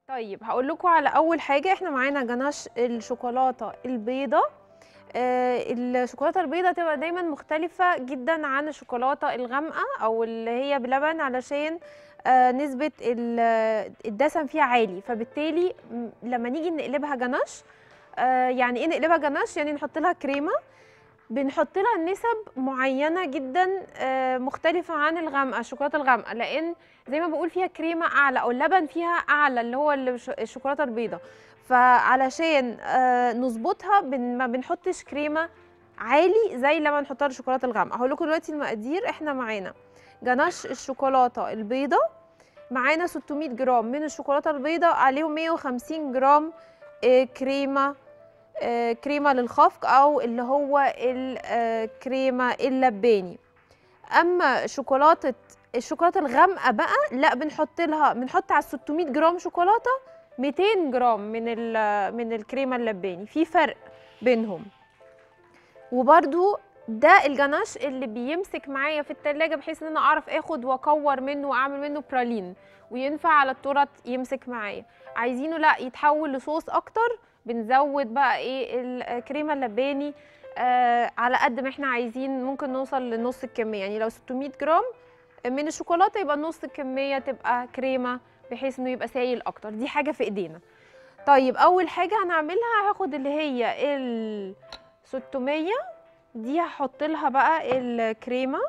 طيب هقول لكم على اول حاجه احنا معانا جناش الشوكولاته البيضه آه الشوكولاته البيضه تبقى دايما مختلفه جدا عن الشوكولاته الغامقه او اللي هي بلبن علشان آه نسبه ال- الدسم فيها عالي فبالتالي م- لما نيجي نقلبها جناش آه يعني ايه نقلبها جناش يعني نحط لها كريمه بنحط لها نسب معينه جدا آه مختلفه عن الغامقه الشوكولاته الغامقه لان زي ما بقول فيها كريمه اعلى او اللبن فيها اعلى اللي هو الش- الشوكولاته البيضاء فعلشان آه نظبطها بن ما بنحطش كريمه عالي زي لما نحطها الشوكولاته الغامقه هقول لكم دلوقتي المقادير احنا معانا جناش الشوكولاته البيضاء معانا 600 جرام من الشوكولاته البيضاء عليهم 150 جرام آه كريمه آه كريمه للخفق او اللي هو الكريمه اللباني اما شوكولاته الشوكولاته الغامقه بقى لا بنحط لها بنحط على 600 جرام شوكولاته 200 جرام من ال- من الكريمه اللباني في فرق بينهم وبرده ده الجناش اللي بيمسك معايا في التلاجة بحيث ان انا اعرف اخد واكور منه واعمل منه برالين وينفع على التورت يمسك معايا عايزينه لا يتحول لصوص اكتر بنزود بقى ايه الكريمه اللباني آه على قد ما احنا عايزين ممكن نوصل لنص الكميه يعني لو 600 جرام من الشوكولاته يبقى نص الكميه تبقى كريمه بحيث انه يبقى سايل اكتر دي حاجه في ايدينا طيب اول حاجه هنعملها هاخد اللي هي ال 600 دي هحط لها بقى الكريمه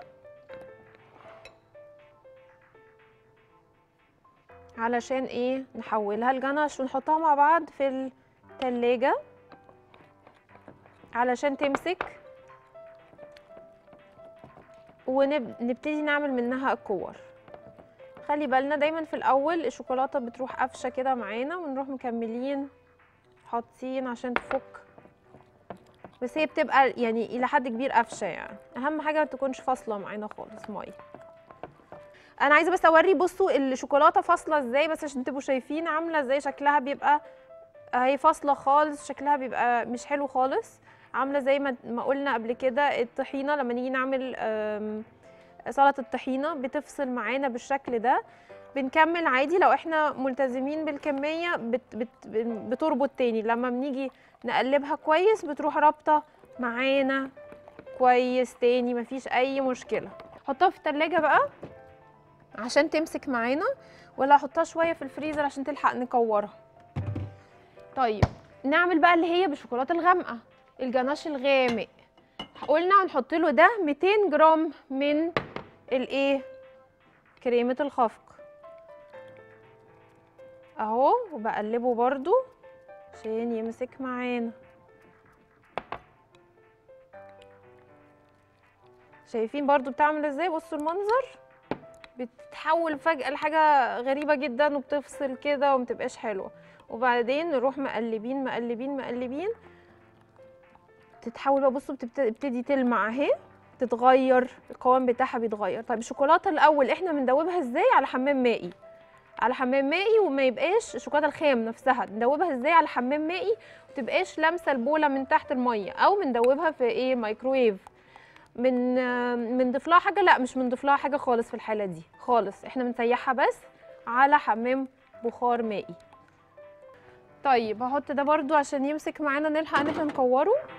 علشان ايه نحولها لجناش ونحطها مع بعض في التلاجة علشان تمسك ونبتدي نعمل منها الكور خلي بالنا دايما في الاول الشوكولاته بتروح قفشه كده معانا ونروح مكملين حاطين عشان تفك بس هي بتبقى يعني الى حد كبير قفشه يعني اهم حاجه ما تكونش فاصله معانا خالص ميه انا عايزه بس اوري بصوا الشوكولاته فاصله ازاي بس عشان تبقوا شايفين عامله ازاي شكلها بيبقى اهي فاصله خالص شكلها بيبقى مش حلو خالص عامله زي ما ما قلنا قبل كده الطحينه لما نيجي نعمل آم، سلطه الطحينه بتفصل معانا بالشكل ده بنكمل عادي لو احنا ملتزمين بالكميه بت بت بتربط تاني لما بنيجي نقلبها كويس بتروح رابطه معانا كويس تاني مفيش اي مشكله حطها في التلاجة بقى عشان تمسك معانا ولا احطها شويه في الفريزر عشان تلحق نكورها طيب نعمل بقى اللي هي بالشوكولاته الغامقه الجناش الغامق قلنا هنحط له ده 200 جرام من الايه كريمه الخفق اهو وبقلبه برضو عشان يمسك معانا شايفين برضو بتعمل ازاي بصوا المنظر بتتحول فجأة لحاجة غريبة جدا وبتفصل كده ومتبقاش حلوة وبعدين نروح مقلبين مقلبين مقلبين تتحول بقى بصوا بتبت- بتبتدي تلمع اهي تتغير القوام بتاعها بيتغير طيب الشوكولاته الاول احنا بندوبها ازاي على حمام مائي على حمام مائي وما يبقاش الشوكولاته الخام نفسها ندوبها ازاي على حمام مائي وتبقاش لامسه البوله من تحت الميه او بندوبها في ايه مايكرويف من بنضيف لها حاجه لا مش بنضيف لها حاجه خالص في الحاله دي خالص احنا بنسيحها بس على حمام بخار مائي طيب هحط ده برضو عشان يمسك معانا نلحق ان احنا نكوره